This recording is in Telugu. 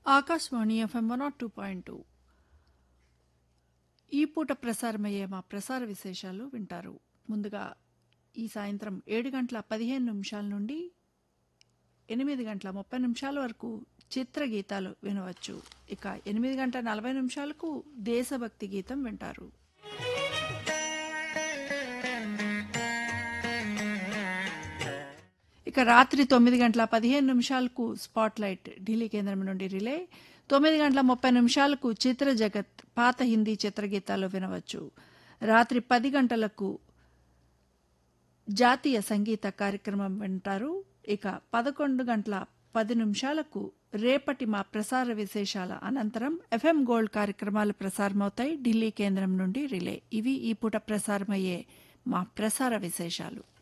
Akashvani FM one naught two point two ఈ పూట ప్రసారమయ్యే మా ప్రసార విశేషాలు వింటారు ముందుగా ఈ సాయంత్రం ఏడు గంటల పదిహేను నిమిషాల నుండి ఎనిమిది గంటల ముప్పై నిమిషాల వరకు చిత్ర గీతాలు వినవచ్చు ఇక ఎనిమిది గంటల నలభై నిమిషాలకు దేశభక్తి గీతం వింటారు ఇక రాత్రి తొమ్మిది గంటల పదిహేను నిమిషాలకు స్పాట్ లైట్ ఢిల్లీ కేంద్రం నుండి రిలే తొమ్మిది గంటల ముప్పై నిమిషాలకు చిత్ర జగత్ పాత హిందీ చిత్రగీతాలు వినవచ్చు రాత్రి పది గంటలకు జాతీయ సంగీత కార్యక్రమం వింటారు ఇక పదకొండు గంటల పది నిమిషాలకు రేపటి మా ప్రసార విశేషాల అనంతరం ఎఫ్ఎం గోల్డ్ కార్యక్రమాలు ప్రసారమవుతాయి ఢిల్లీ కేంద్రం నుండి రిలే ఇవి ఈ పూట ప్రసారమయ్యే మా ప్రసార విశేషాలు